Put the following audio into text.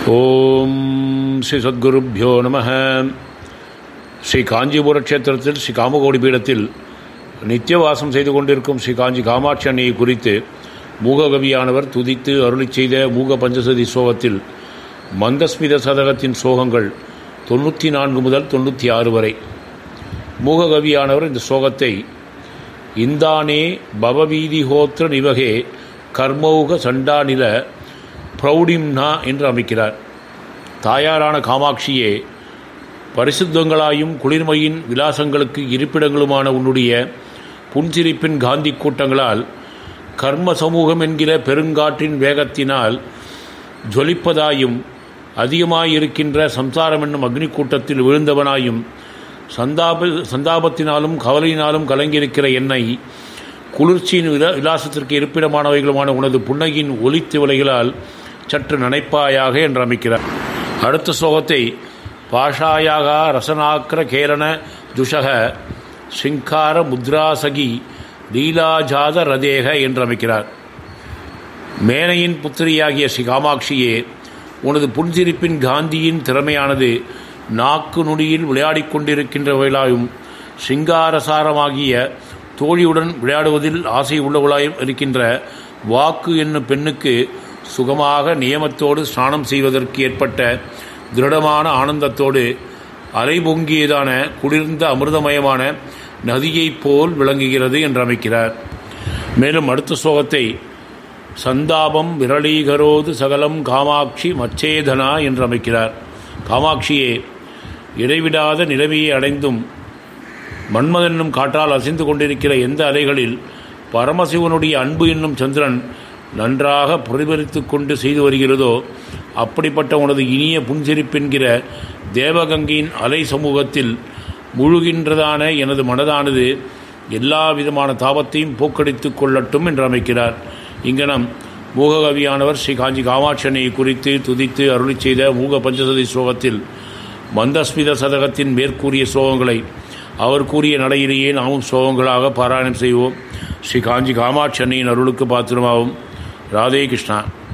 ஓம் ஸ்ரீ சத்குருப்பியோ நம ஸ்ரீ காஞ்சிபுர கஷேத்திரத்தில் ஸ்ரீ காமகோடி பீடத்தில் நித்தியவாசம் செய்து கொண்டிருக்கும் ஸ்ரீ காஞ்சி காமாட்சி அன்னையை குறித்து மூககவியானவர் துதித்து அருளிச் செய்த மூக பஞ்சசதி சோகத்தில் மந்தஸ்மித சதகத்தின் சோகங்கள் தொண்ணூற்றி நான்கு முதல் தொண்ணூற்றி ஆறு வரை மூககவியானவர் இந்த சோகத்தை இந்தானே பவவீதிஹோத்திர நிவகே கர்மௌக சண்டாநில பிரௌடிம்னா என்று அமைக்கிறார் தாயாரான காமாட்சியே பரிசுத்தங்களாயும் குளிர்மையின் விலாசங்களுக்கு இருப்பிடங்களுமான உன்னுடைய புன்சிரிப்பின் காந்தி கூட்டங்களால் கர்ம சமூகம் என்கிற பெருங்காற்றின் வேகத்தினால் ஜொலிப்பதாயும் அதிகமாயிருக்கின்ற சம்சாரம் என்னும் அக்னி கூட்டத்தில் விழுந்தவனாயும் சந்தாப சந்தாபத்தினாலும் கவலையினாலும் கலங்கியிருக்கிற என்னை குளிர்ச்சியின் விலா விலாசத்திற்கு இருப்பிடமானவைகளுமான உனது புன்னகின் ஒலித்து விலைகளால் சற்று நினைப்பாயாக என்று அமைக்கிறார் அடுத்த ஸ்லோகத்தை பாஷாயாக ரசனாக்கிர கேரண துஷக சிங்கார முத்ராசகி லீலாஜாத ரதேக என்று அமைக்கிறார் மேனையின் புத்திரியாகிய ஸ்ரீ காமாட்சியே உனது புன்சிரிப்பின் காந்தியின் திறமையானது நாக்கு நுடியில் விளையாடிக் கொண்டிருக்கின்றவர்களாயும் சிங்காரசாரமாகிய தோழியுடன் விளையாடுவதில் ஆசை உள்ளவளாயும் இருக்கின்ற வாக்கு என்னும் பெண்ணுக்கு சுகமாக நியமத்தோடு ஸ்நானம் செய்வதற்கு ஏற்பட்ட திருடமான ஆனந்தத்தோடு அலை பொங்கியதான குளிர்ந்த அமிர்தமயமான நதியைப் போல் விளங்குகிறது என்று அமைக்கிறார் மேலும் அடுத்த சோகத்தை சந்தாபம் விரளீகரோது சகலம் காமாட்சி மச்சேதனா என்று அமைக்கிறார் காமாட்சியே இடைவிடாத நிலைமையை அடைந்தும் மன்மதனும் காற்றால் அசைந்து கொண்டிருக்கிற எந்த அலைகளில் பரமசிவனுடைய அன்பு என்னும் சந்திரன் நன்றாக பிரதிபலித்து கொண்டு செய்து வருகிறதோ அப்படிப்பட்ட உனது இனிய புன்சிரிப்பென்கிற தேவகங்கையின் அலை சமூகத்தில் முழுகின்றதான எனது மனதானது எல்லா விதமான தாபத்தையும் போக்கடித்து கொள்ளட்டும் என்று அமைக்கிறார் இங்கனம் மூககவியானவர் ஸ்ரீ காஞ்சி காமாட்சனையை குறித்து துதித்து அருளி செய்த மூக பஞ்சசதி ஸ்லோகத்தில் மந்தஸ்மித சதகத்தின் மேற்கூறிய ஸ்லோகங்களை அவர் கூறிய நடையிலேயே நாமும் ஸ்லோகங்களாக பாராயணம் செய்வோம் ஸ்ரீ காஞ்சி காமாட்சி அன்னையின் அருளுக்கு பாத்திரமாகும் ராதே கிருஷ்ணா